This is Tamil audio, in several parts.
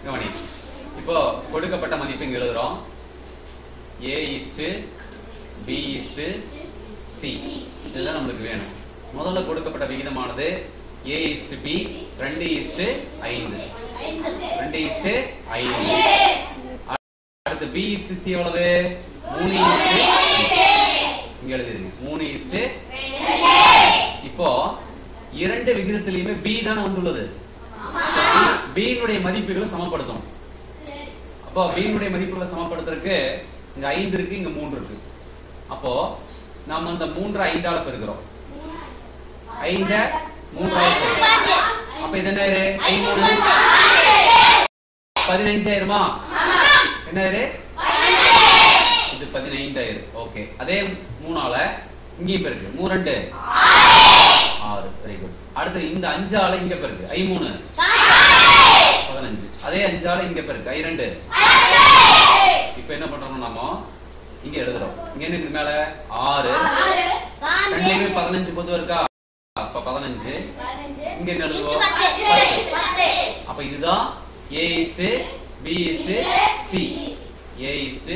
கவனி இப்போ கொடுக்கப்பட்ட மதிப்பு இங்க எழுதுறோம் A is to B is to C இதுதான் நம்மளுக்கு வேணும் முதல்ல கொடுக்கப்பட்ட விகிதமானது ஏ இஸ்டு பி ரெண்டு இஸ்டு ஐந்து ரெண்டு இஸ்டு ஐந்து அடுத்து பி இஸ்டு சி எவ்வளவு மூணு இஸ்டு இங்க எழுதிருங்க மூணு இஸ்டு இப்போ இரண்டு விகிதத்திலையுமே பி தானே வந்துள்ளது B னுடைய மதிப்புகளை சமப்படுத்தணும் அப்போ B னுடைய மதிப்புகளை சமப்படுத்துறதுக்கு இங்க ஐந்து இருக்கு இங்க மூன்று இருக்கு அப்போ நாம அந்த மூன்று ஐந்தால பெருக்கிறோம் ஐந்த மூன்றாவது பெருக்கிறோம். அப்ப இது என்ன ஆயிரு? ஐமூணு பதினஞ்சாயிரமா என்ன ஆயிரு? இது பதினைந்தாயிரம் ஓகே அதே மூணால இங்கேயும் பெருக்கு மூணு ரெண்டு ஆறு வெரி குட் அடுத்து இந்த அஞ்சால இங்க பெருக்கு ஐ மூணு பதினஞ்சு அதே அஞ்சால இங்க பெருக்கு ஐ ரெண்டு இப்ப என்ன பண்றோம் நாம இங்க எழுதுறோம் இங்க என்ன இருக்கு மேல ஆறு ரெண்டுலயுமே பதினஞ்சு பொது இருக்கா அப்ப பதினஞ்சு இங்க என்ன எழுதுவோம் அப்ப இதுதான் A is to B is to C A is to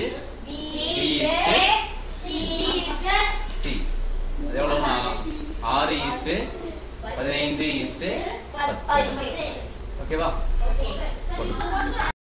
C அது எவ்வளவுனா ஆறு ஈஸ்ட் பதினைந்து ஈஸ்ட் பத்து ஓகேவா